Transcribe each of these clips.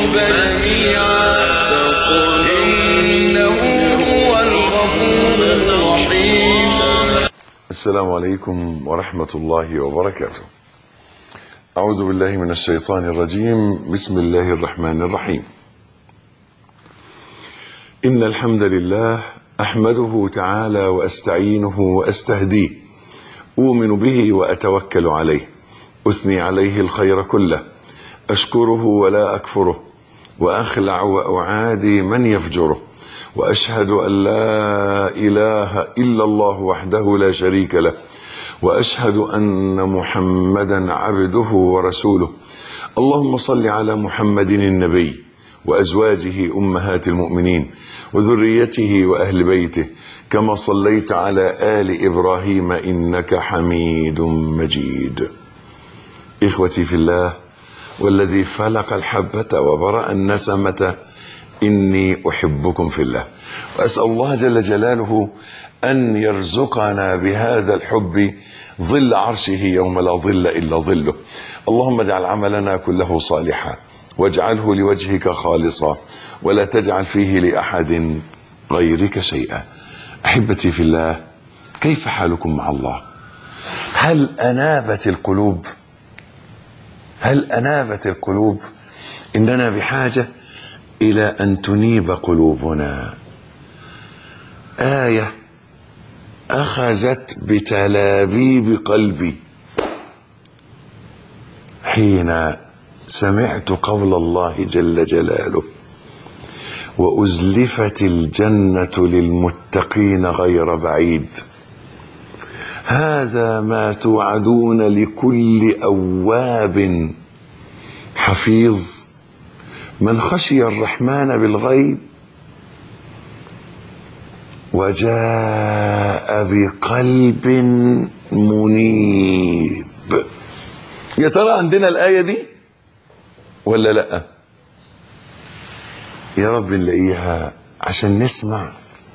الذنوب جميعا إنه هو الغفور الرحيم السلام عليكم ورحمة الله وبركاته. أعوذ بالله من الشيطان الرجيم، بسم الله الرحمن الرحيم. إن الحمد لله أحمده تعالى وأستعينه وأستهديه. أؤمن به وأتوكل عليه. أثني عليه الخير كله. أشكره ولا أكفره. وأخلع وأعادي من يفجره. واشهد ان لا اله الا الله وحده لا شريك له واشهد ان محمدا عبده ورسوله اللهم صل على محمد النبي وازواجه امهات المؤمنين وذريته واهل بيته كما صليت على ال ابراهيم انك حميد مجيد اخوتي في الله والذي فلق الحبه وبرا النسمه إني أحبكم في الله وأسأل الله جل جلاله أن يرزقنا بهذا الحب ظل عرشه يوم لا ظل إلا ظله اللهم اجعل عملنا كله صالحا واجعله لوجهك خالصا ولا تجعل فيه لأحد غيرك شيئا أحبتي في الله كيف حالكم مع الله هل أنابت القلوب هل أنابت القلوب إننا بحاجة الى ان تنيب قلوبنا ايه اخذت بتلابيب قلبي حين سمعت قول الله جل جلاله وازلفت الجنه للمتقين غير بعيد هذا ما توعدون لكل اواب حفيظ من خشي الرحمن بالغيب وجاء بقلب منيب يا ترى عندنا الآية دي ولا لا يا رب نلاقيها عشان نسمع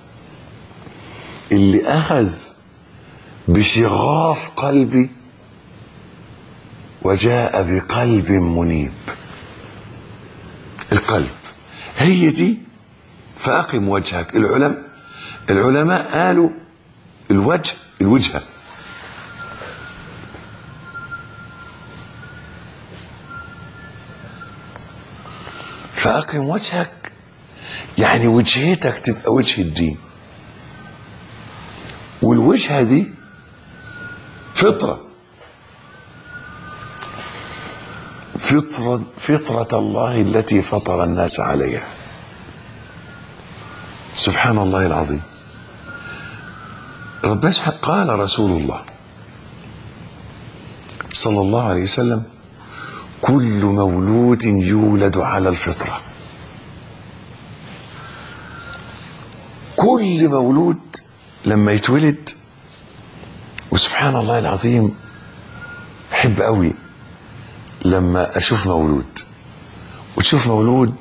اللي أخذ بشغاف قلبي وجاء بقلب منيب القلب هي دي فأقم وجهك العلماء العلماء قالوا الوجه الوجهة فأقم وجهك يعني وجهتك تبقى وجه الدين والوجهة دي فطرة فطرة, فطرة الله التي فطر الناس عليها سبحان الله العظيم ربنا سبحانه قال رسول الله صلى الله عليه وسلم كل مولود يولد على الفطرة كل مولود لما يتولد وسبحان الله العظيم احب قوي لما اشوف مولود وتشوف مولود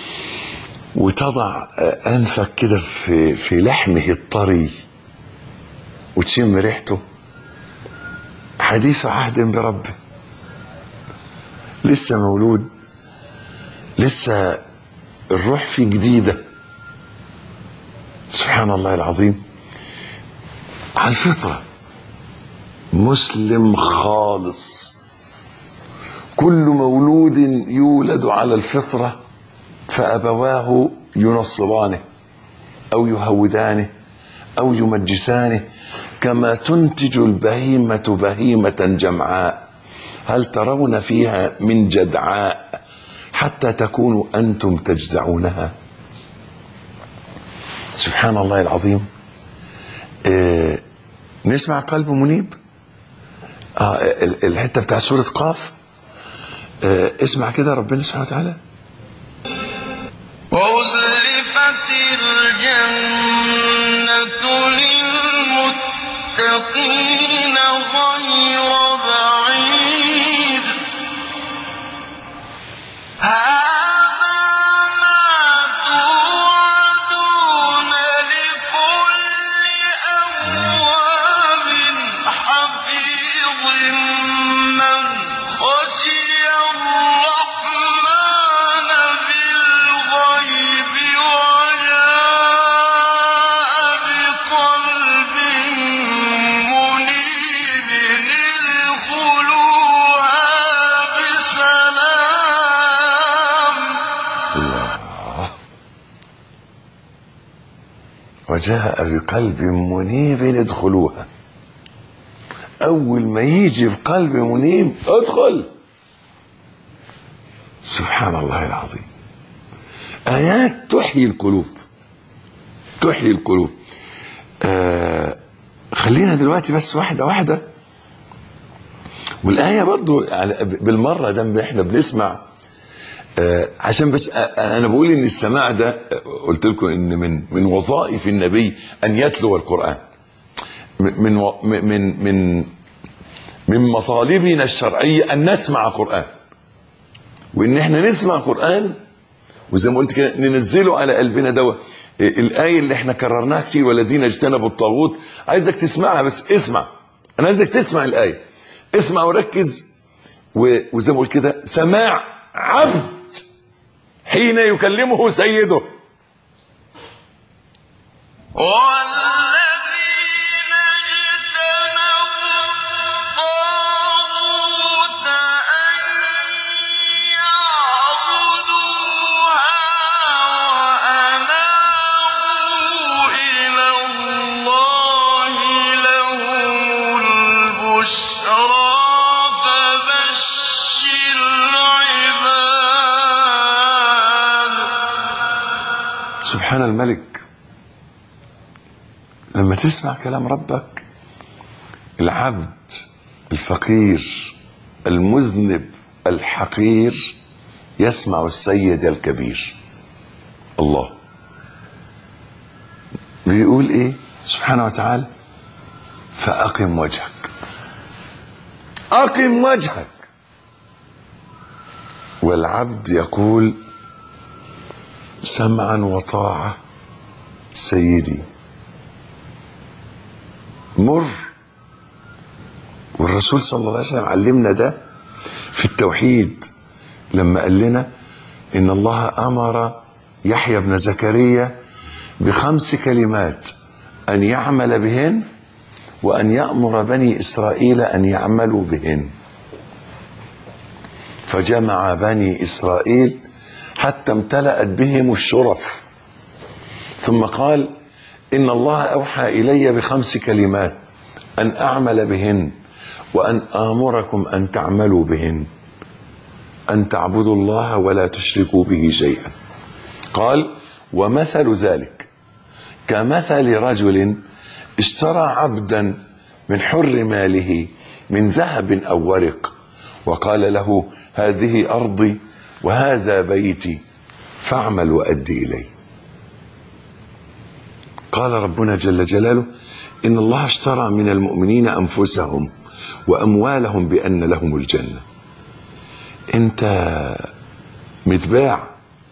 وتضع انفك كده في في لحمه الطري وتشم ريحته حديث عهد بربه لسه مولود لسه الروح فيه جديده سبحان الله العظيم على الفطره مسلم خالص كل مولود يولد على الفطرة فأبواه ينصرانه أو يهودانه أو يمجسانه كما تنتج البهيمة بهيمة جمعاء هل ترون فيها من جدعاء حتى تكونوا أنتم تجدعونها سبحان الله العظيم آه نسمع قلب منيب آه الحتة بتاع سورة قاف آه اسمع كده ربنا سبحانه وتعالى وأزلفت الجنة للمتقين غير بعيد هذا ما توعدون لكل أواب حفيظ من خشي الرحمن وجاء بقلب منيب ادخلوها اول ما يجي بقلب منيب ادخل سبحان الله العظيم ايات تحيي القلوب تحيي القلوب آه خلينا دلوقتي بس واحده واحده والايه برضو يعني بالمره ده احنا بنسمع آه عشان بس آه انا بقول ان السماع ده آه، قلت لكم ان من من وظائف النبي ان يتلو القران من من و- من من من مطالبنا الشرعيه ان نسمع قران وان احنا نسمع قران وزي ما قلت كده ننزله على قلبنا دواء الايه اللي احنا كررناها كتير والذين اجتنبوا الطاغوت عايزك تسمعها بس اسمع انا عايزك تسمع الايه اسمع وركز و- وزي ما قلت كده سماع عبد حين يكلمه سيده والذين اجتنبوا الطاغوت أن يعبدوها وأنابوا إلى الله لهم البشرى فبشر عباد سبحان الملك لما تسمع كلام ربك العبد الفقير المذنب الحقير يسمع السيد الكبير الله بيقول ايه سبحانه وتعالى فأقم وجهك أقم وجهك والعبد يقول سمعا وطاعة سيدي مر والرسول صلى الله عليه وسلم علمنا ده في التوحيد لما قال لنا ان الله امر يحيى بن زكريا بخمس كلمات ان يعمل بهن وان يامر بني اسرائيل ان يعملوا بهن فجمع بني اسرائيل حتى امتلأت بهم الشرف ثم قال إن الله أوحى إلي بخمس كلمات أن أعمل بهن وأن آمركم أن تعملوا بهن أن تعبدوا الله ولا تشركوا به شيئا قال ومثل ذلك كمثل رجل اشترى عبدا من حر ماله من ذهب أو ورق وقال له هذه أرضي وهذا بيتي فاعمل وأدي إلي قال ربنا جل جلاله إن الله اشترى من المؤمنين أنفسهم وأموالهم بأن لهم الجنة أنت متباع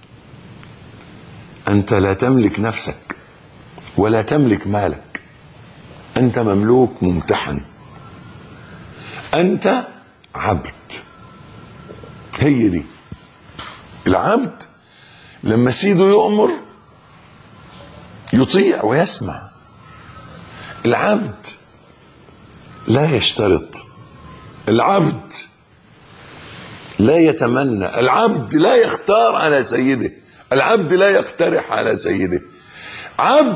أنت لا تملك نفسك ولا تملك مالك أنت مملوك ممتحن أنت عبد هي دي العبد لما سيده يؤمر يطيع ويسمع العبد لا يشترط العبد لا يتمنى العبد لا يختار على سيده العبد لا يقترح على سيده عبد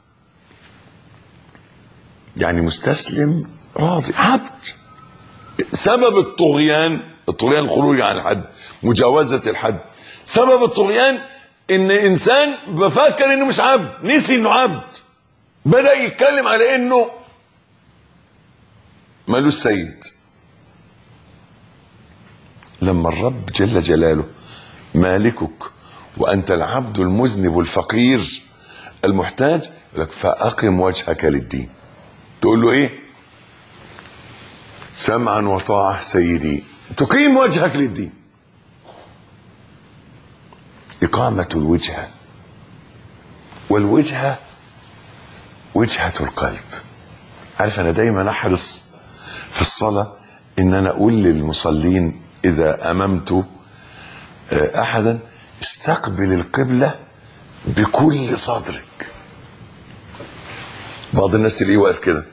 يعني مستسلم راضي عبد سبب الطغيان الطغيان الخروج عن الحد مجاوزة الحد سبب الطغيان ان انسان بفكر انه مش عبد نسي انه عبد بدأ يتكلم على انه مالوش سيد لما الرب جل جلاله مالكك وانت العبد المذنب الفقير المحتاج يقول لك فاقم وجهك للدين تقول له ايه سمعا وطاعه سيدي تقيم وجهك للدين إقامة الوجهة والوجهة وجهة القلب عارف أنا دايما أحرص في الصلاة إن أنا أقول للمصلين إذا أممت آه، أحدا استقبل القبلة بكل صدرك بعض الناس تلاقيه واقف كده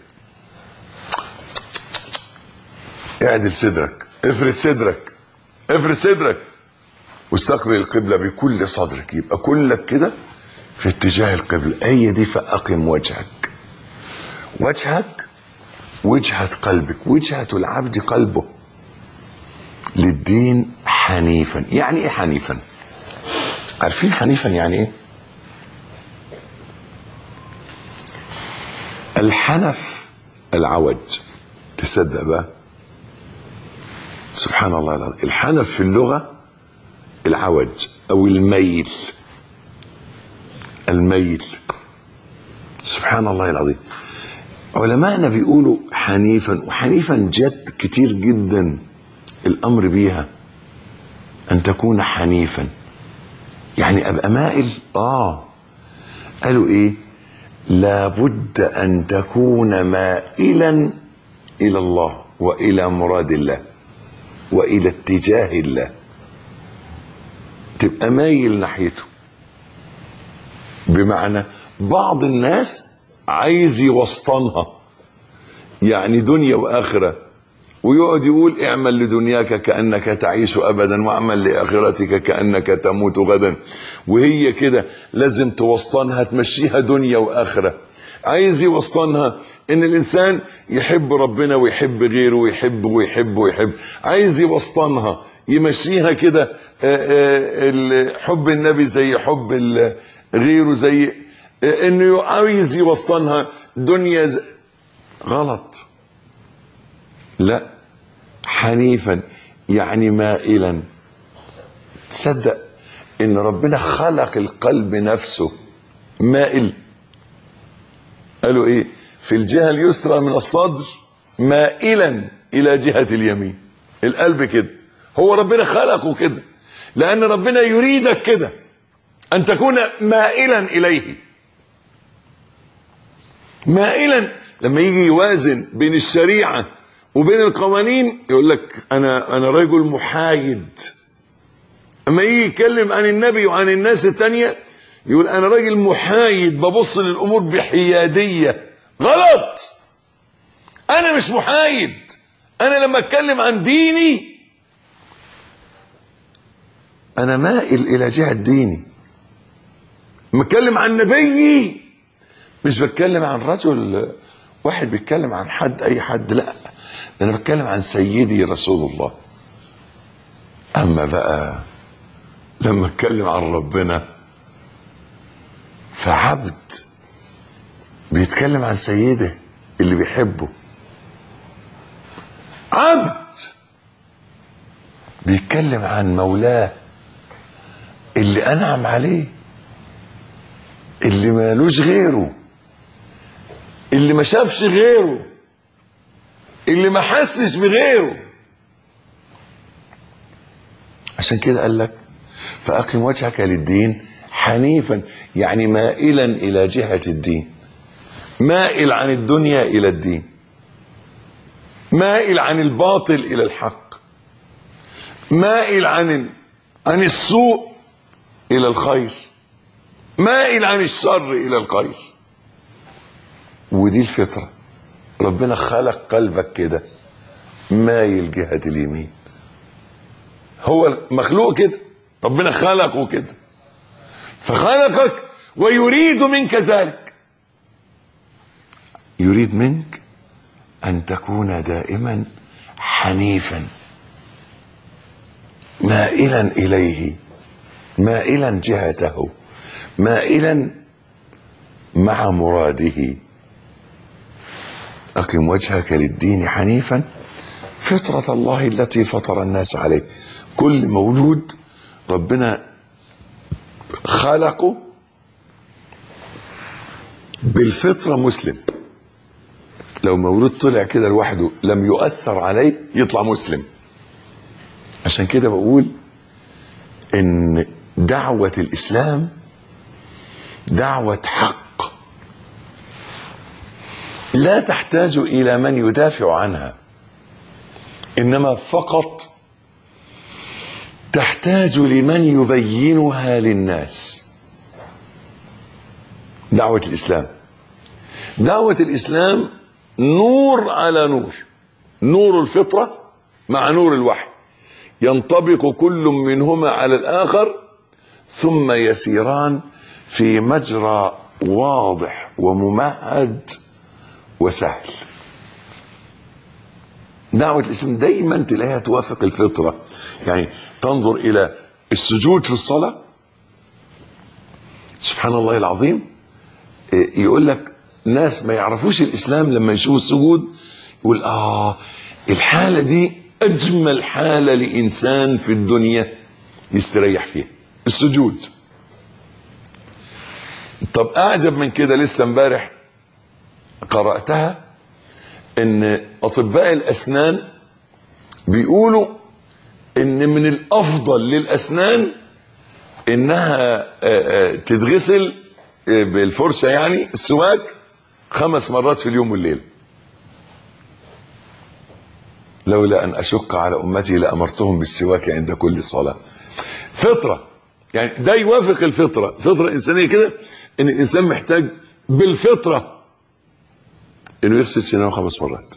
اعدل صدرك افرد صدرك افرد صدرك واستقبل القبلة بكل صدرك يبقى كلك كده في اتجاه القبلة هي دي فأقم وجهك وجهك وجهة قلبك وجهة العبد قلبه للدين حنيفا يعني ايه حنيفا عارفين حنيفا يعني ايه الحنف العوج تصدق بقى سبحان الله العظيم الحنف في اللغة العوج او الميل الميل سبحان الله العظيم علماءنا بيقولوا حنيفا وحنيفا جد كتير جدا الامر بيها ان تكون حنيفا يعني ابقى مائل اه قالوا ايه لابد ان تكون مائلا الى الله والى مراد الله والى اتجاه الله تبقى مايل ناحيته بمعنى بعض الناس عايز يوسطنها يعني دنيا واخره ويقعد يقول اعمل لدنياك كانك تعيش ابدا واعمل لاخرتك كانك تموت غدا وهي كده لازم توسطنها تمشيها دنيا واخره عايز يوسطنها ان الانسان يحب ربنا ويحب غيره ويحب ويحب ويحب عايز يوسطنها يمشيها كده آه، آه، ال- حب النبي زي حب ال- غيره زي آه، انه عايز يوسطنها دنيا زي غلط لا حنيفا يعني مائلا تصدق ان ربنا خلق القلب نفسه مائل قالوا ايه في الجهه اليسرى من الصدر مائلا الى جهه اليمين القلب كده هو ربنا خلقه كده لان ربنا يريدك كده ان تكون مائلا اليه مائلا لما يجي يوازن بين الشريعه وبين القوانين يقول لك انا انا رجل محايد اما يجي يتكلم عن النبي وعن الناس التانية يقول انا راجل محايد ببص للامور بحياديه غلط انا مش محايد انا لما اتكلم عن ديني انا مائل الى جهه ديني متكلم عن نبيي مش بتكلم عن رجل واحد بيتكلم عن حد اي حد لا انا بتكلم عن سيدي رسول الله اما بقى لما اتكلم عن ربنا فعبد بيتكلم عن سيده اللي بيحبه عبد بيتكلم عن مولاه اللي انعم عليه اللي مالوش غيره اللي ما شافش غيره اللي ما حسش بغيره عشان كده قال لك فأقم وجهك للدين حنيفا يعني مائلا إلى جهة الدين مائل عن الدنيا إلى الدين مائل عن الباطل إلى الحق مائل عن عن السوء إلى الخير مائل عن الشر إلى الخير ودي الفطرة ربنا خلق قلبك كده مايل جهة اليمين هو مخلوق كده ربنا خلقه كده فخلقك ويريد منك ذلك يريد منك ان تكون دائما حنيفا مائلا اليه مائلا جهته مائلا مع مراده اقم وجهك للدين حنيفا فطره الله التي فطر الناس عليه كل مولود ربنا خلقه بالفطره مسلم لو مولود طلع كده لوحده لم يؤثر عليه يطلع مسلم عشان كده بقول ان دعوه الاسلام دعوه حق لا تحتاج الى من يدافع عنها انما فقط تحتاج لمن يبينها للناس دعوه الاسلام دعوه الاسلام نور على نور نور الفطره مع نور الوحي ينطبق كل منهما على الاخر ثم يسيران في مجرى واضح وممهد وسهل دعوة الإسلام دايما تلاقيها توافق الفطرة يعني تنظر إلى السجود في الصلاة سبحان الله العظيم إيه، يقول لك ناس ما يعرفوش الإسلام لما يشوفوا السجود يقول آه الحالة دي أجمل حالة لإنسان في الدنيا يستريح فيها السجود طب أعجب من كده لسه امبارح قرأتها ان اطباء الاسنان بيقولوا ان من الافضل للاسنان انها آه، آه، تتغسل آه، بالفرشه يعني السواك خمس مرات في اليوم والليل لولا ان اشق على امتي لامرتهم بالسواك عند كل صلاه فطره يعني ده يوافق الفطره فطره انسانيه كده ان الانسان محتاج بالفطره انه يغسل سنانه خمس مرات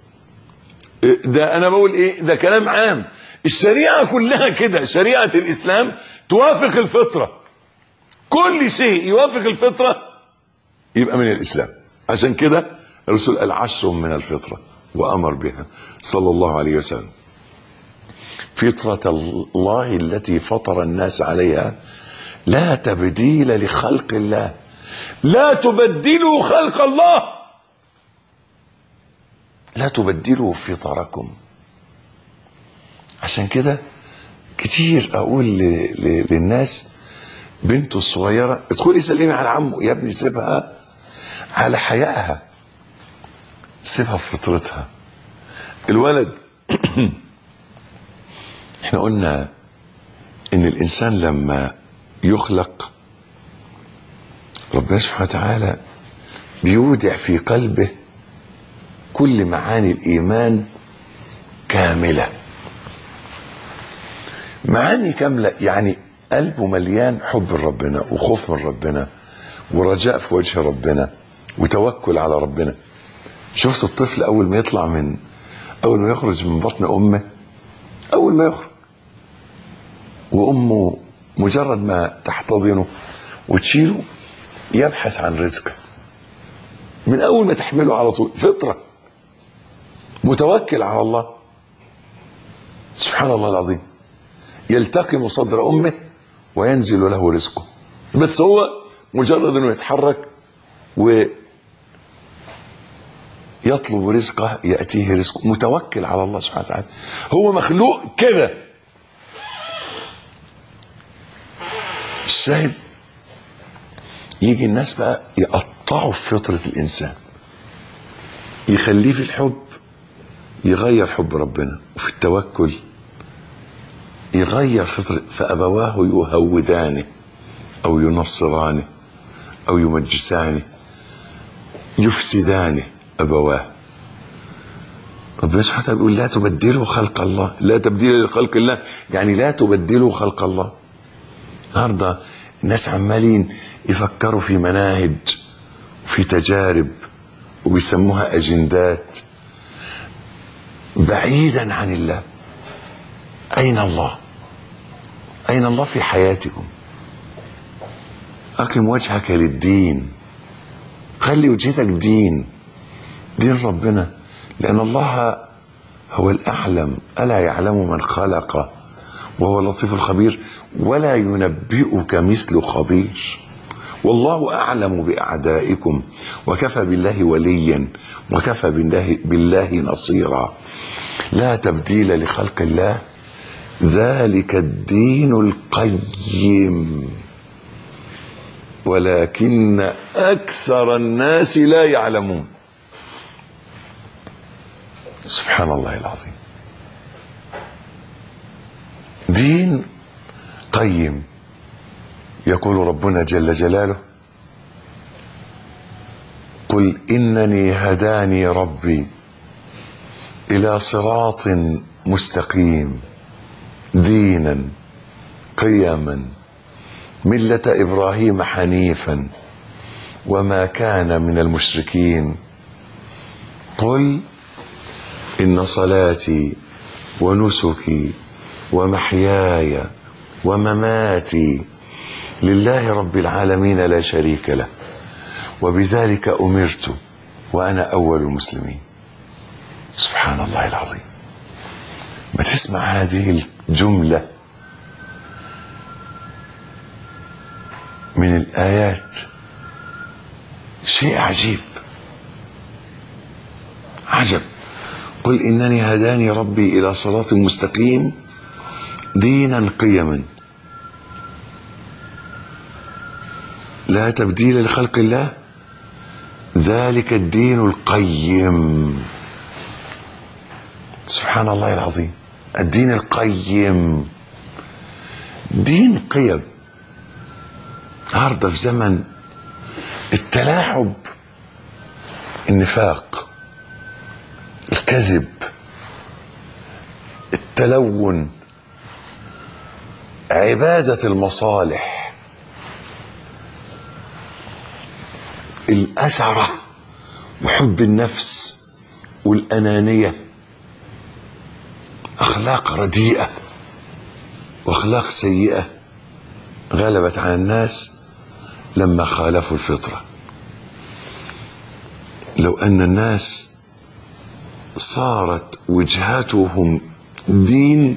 ده انا بقول ايه ده كلام عام الشريعه كلها كده شريعه الاسلام توافق الفطره كل شيء يوافق الفطره يبقى من الاسلام عشان كده الرسول قال عشر من الفطره وامر بها صلى الله عليه وسلم فطره الله التي فطر الناس عليها لا تبديل لخلق الله لا تبدلوا خلق الله لا تبدلوا فطركم عشان كده كتير اقول ل... ل... للناس بنته الصغيره ادخلي سلمي على عمه يا ابني سيبها على حيائها سيبها في فطرتها الولد احنا قلنا ان الانسان لما يخلق ربنا سبحانه وتعالى بيودع في قلبه كل معاني الايمان كامله معاني كامله يعني قلبه مليان حب ربنا وخوف من ربنا ورجاء في وجه ربنا وتوكل على ربنا شفت الطفل اول ما يطلع من اول ما يخرج من بطن امه اول ما يخرج وامه مجرد ما تحتضنه وتشيله يبحث عن رزقه من اول ما تحمله على طول فطره متوكل على الله سبحان الله العظيم يلتقم صدر امه وينزل له رزقه بس هو مجرد انه يتحرك و يطلب رزقه ياتيه رزقه متوكل على الله سبحانه وتعالى هو مخلوق كده الشاهد يجي الناس بقى يقطعوا في فطره الانسان يخليه في الحب يغير حب ربنا وفي التوكل يغير فطرة فأبواه يهودانه أو ينصرانه أو يمجسانه يفسدانه أبواه ربنا سبحانه وتعالى يقول لا تبدلوا خلق الله لا تبديل لخلق الله يعني لا تبدلوا خلق الله النهارده الناس عمالين يفكروا في مناهج وفي تجارب وبيسموها أجندات بعيدا عن الله أين الله أين الله في حياتكم أقم وجهك للدين خلي وجهتك دين دين ربنا لأن الله هو الأعلم ألا يعلم من خلق وهو اللطيف الخبير ولا ينبئك مثل خبير والله أعلم بأعدائكم وكفى بالله وليا وكفى بالله, بالله نصيرا لا تبديل لخلق الله ذلك الدين القيم ولكن اكثر الناس لا يعلمون سبحان الله العظيم دين قيم يقول ربنا جل جلاله قل انني هداني ربي الى صراط مستقيم دينا قيما مله ابراهيم حنيفا وما كان من المشركين قل ان صلاتي ونسكي ومحياي ومماتي لله رب العالمين لا شريك له وبذلك امرت وانا اول المسلمين سبحان الله العظيم ما تسمع هذه الجمله من الايات شيء عجيب عجب قل انني هداني ربي الى صراط مستقيم دينا قيما لا تبديل لخلق الله ذلك الدين القيم سبحان الله العظيم الدين القيم دين قيم النهارده في زمن التلاعب النفاق الكذب التلون عباده المصالح الاثره وحب النفس والانانيه اخلاق رديئه واخلاق سيئه غلبت على الناس لما خالفوا الفطره لو ان الناس صارت وجهتهم دين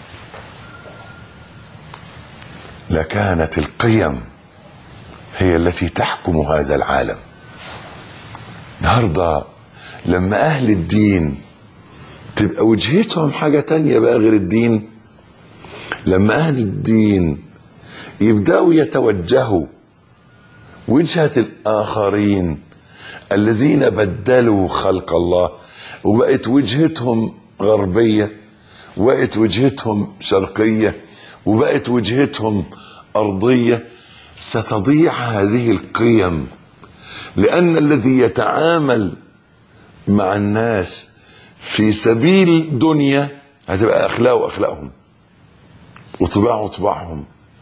لكانت القيم هي التي تحكم هذا العالم النهارده لما اهل الدين تبقى وجهتهم حاجه تانية بقى غير الدين لما اهل الدين يبداوا يتوجهوا وجهه الاخرين الذين بدلوا خلق الله وبقت وجهتهم غربيه وبقت وجهتهم شرقيه وبقت وجهتهم ارضيه ستضيع هذه القيم لان الذي يتعامل مع الناس في سبيل دنيا هتبقى اخلاقه اخلاقهم وطباعه طباعهم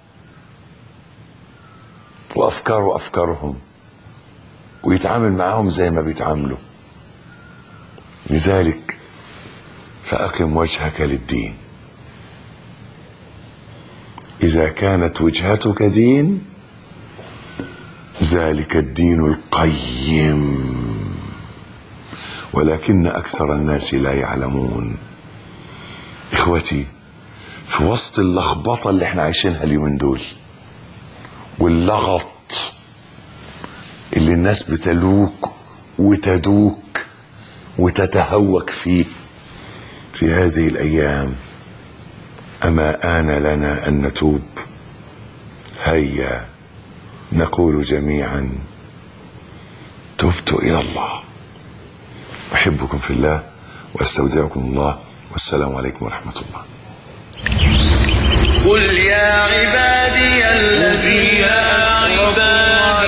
وافكاره افكارهم ويتعامل معاهم زي ما بيتعاملوا لذلك فأقم وجهك للدين إذا كانت وجهتك دين ذلك الدين القيم ولكن أكثر الناس لا يعلمون إخوتي في وسط اللخبطة اللي احنا عايشينها اليومين دول واللغط اللي الناس بتلوك وتدوك وتتهوك فيه في هذه الايام اما ان لنا ان نتوب هيا نقول جميعا تبت الى الله احبكم في الله واستودعكم الله والسلام عليكم ورحمه الله قل يا عبادي الذين